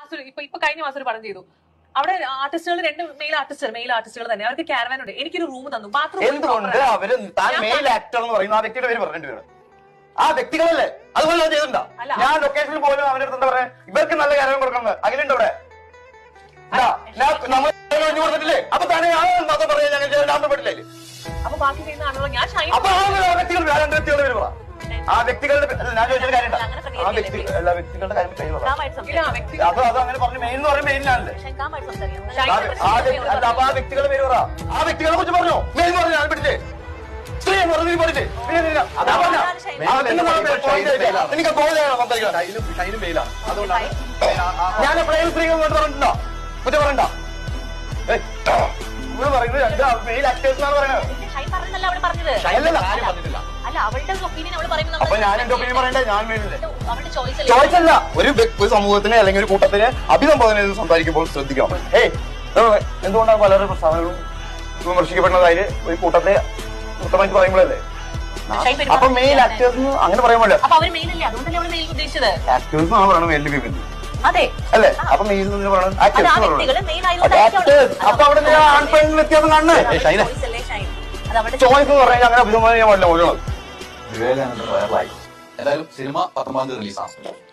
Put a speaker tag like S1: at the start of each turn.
S1: മാസം ഇപ്പൊ ഇപ്പൊ കഴിഞ്ഞ മാസം ഒരു പടം ചെയ്തു അവിടെ ആർട്ടിസ്റ്റുകൾ രണ്ട് മെയിൽ ആർട്ടിസ്റ്റുകൾ മെയിൽ ആർട്ടിസ്റ്റുകൾ തന്നെ അവർക്ക് ക്യാരവാൻ ഉണ്ട് എനിക്കൊരു റൂം തന്നു ബാത്റൂം
S2: എന്തുകൊണ്ട് അവര് താൻ മെയിൽ ആക്ടർ എന്ന് പറയുന്ന ആ വ്യക്തിയുടെ പേര് പറഞ്ഞു പേര് ആ വ്യക്തികളല്ലേ അതുപോലെ ഞാൻ ചെയ്തിട്ടുണ്ടോ
S1: അല്ല.
S2: ഞാൻ ലൊക്കേഷനിൽ പോലും അവരുടെ അടുത്ത് എന്താ പറയാ ഇവർക്ക് നല്ല കാര്യം കൊടുക്കുന്നത് അഖിലുണ്ട് ഇവിടെ ഇതാ, ഞാൻ നമ്മൾ പറഞ്ഞു കൊടുത്തിട്ടില്ലേ അപ്പൊ തന്നെ ആ മതം പറയാൻ ഞങ്ങൾ ചെയ്യാൻ പറ്റില്ലേ
S1: അപ്പൊ ബാക്കി ചെയ്യുന്ന ആളുകൾ ഞാൻ ഷൈൻ
S2: അപ്പൊ ആ വ്യക്തികൾ ആ രണ്ട് വ്യക്തികളുടെ പേര് പറ ആ വ്യക്തികളുടെ പേ- അല്ല, ഞാൻ ചോദിച്ചൊരു കാര്യം
S3: അങ്ങനെ
S2: ആ വ്യക്തി
S3: പ്രതികരിക്കില്ലേ?
S2: എല്ലാ വ്യക്തികളുടെ കാര്യം പേര് പറ
S3: കാമായിട്ട്
S1: ഇല്ല
S3: സംസാരിക്കാം
S1: വ്യക്തി
S2: അത് അത് അങ്ങനെ പറഞ്ഞു മെയിൻ എന്ന് പറയുന്നത് മെയിനാണല്ലേ
S3: പക്ഷേ കാമായിട്ട് സംസാരിക്കാം
S1: ഷൈൻ
S2: ആ വ്യ- ആ വ്യക്തി- അല്ല, അപ്പൊ ആ വ്യക്തികളുടെ പേര് പറ ആ വ്യക്തികളെ കുറിച്ച് പറഞ്ഞു മെയിൻ പറഞ്ഞു ഞാൻ പിടിച്ചേ സ്ത്രീ എന്ന് പറഞ്ഞു നീ പഠിച്ചേ അതാ പറഞ്ഞ ആ വ്യക്തികളുടെ പേര് ചോദിച്ചില്ല. എനിക്ക് ബോധമാണ് സംസാരിക്കാൻ
S4: ഷൈനും ഷൈനും മെയിലാണ് അതുകൊണ്ടാണ്
S2: ഞാൻ എപ്പോഴേലും സ്ത്രീകൾ കൊണ്ട് പറഞ്ഞിട്ടുണ്ടോ കുറ്റം പറയണ്ട ഏയ്, ഇവിടെ പറയുന്നത് രണ്ട് മെയിൽ ആക്ടേഴ്സ് എന്നാണ് പറയുന്നത്
S3: ഷൈൻ പറഞ്ഞല്ല അവള് പറഞ്ഞത്
S2: അല്ലല്ല.
S4: കാര്യം പറഞ്ഞിട്ടില്ല
S3: അല്ല അവളുടെ ഒപ്പീനിയൻ അവള് പറയുന്നത്
S2: അപ്പൊ ഞാൻ എന്റെ ഒപ്പീനിയൻ പറയണ്ടേ ഞാൻ മെയിലില്ലേ
S3: അവളുടെ ചോയ്സ്
S2: ചോയ്സ് അല്ല ഒരു വ്യ- ഒരു സമൂഹത്തിനെ അല്ലെങ്കിൽ ഒരു കൂട്ടത്തിനെ അഭിസംബോധന ചെയ്ത് സംസാരിക്കുമ്പോൾ ശ്രദ്ധിക്കണം ഏയ് എന്തുകൊണ്ടാണ് പല പ്രസ്താവനകളും വിമർശിക്കപ്പെടുന്നതായി ഒരു കൂട്ടത്തെ കൃത്യമായിട്ട് പറയുമ്പോഴല്ലേ
S3: ഷൈൻ പെരുമാറുന്നത്
S2: അപ്പൊ മെയിൽ ആക്ടേഴ്സ് അങ്ങനെ പറയാൻ പാടില്ല
S3: അപ്പൊ അവര് മെയിലല്ലേ അതുകൊണ്ടല്ലേ അവള് മെയിൽ ഉദ്ദേശിച്ചത്
S2: ആക്ടേഴ്സ് എന്നാണ് പറയുന്നത് മെയിലിന്റെ പേര്
S3: അതെ
S2: അല്ലേ അപ്പൊ മെയിൽ എന്ന് പറയുന്നത്
S3: അത് ആ
S2: ആക്ടേഴ്സ്
S3: വ്യക്തികള് മെയിൽ
S2: ആക്ടേഴ്സ് അപ്പൊ അവിടെ ഞാൻ ആൺ പെൺ വ്യത്യാസം കാണണേ
S4: ഷൈന.
S3: ചോയ്സ് അല്ലേ ഷൈൻ അത് അവളുടെ
S2: ചോയ്സ് എന്ന് പറഞ്ഞാൽ അങ്ങനെ അഭിസംബോധന ചെയ്യാൻ പാടില്ല ഓരോ
S4: എന്തായാലും സിനിമ പത്തൊമ്പതാം തീയതി റിലീസാണ്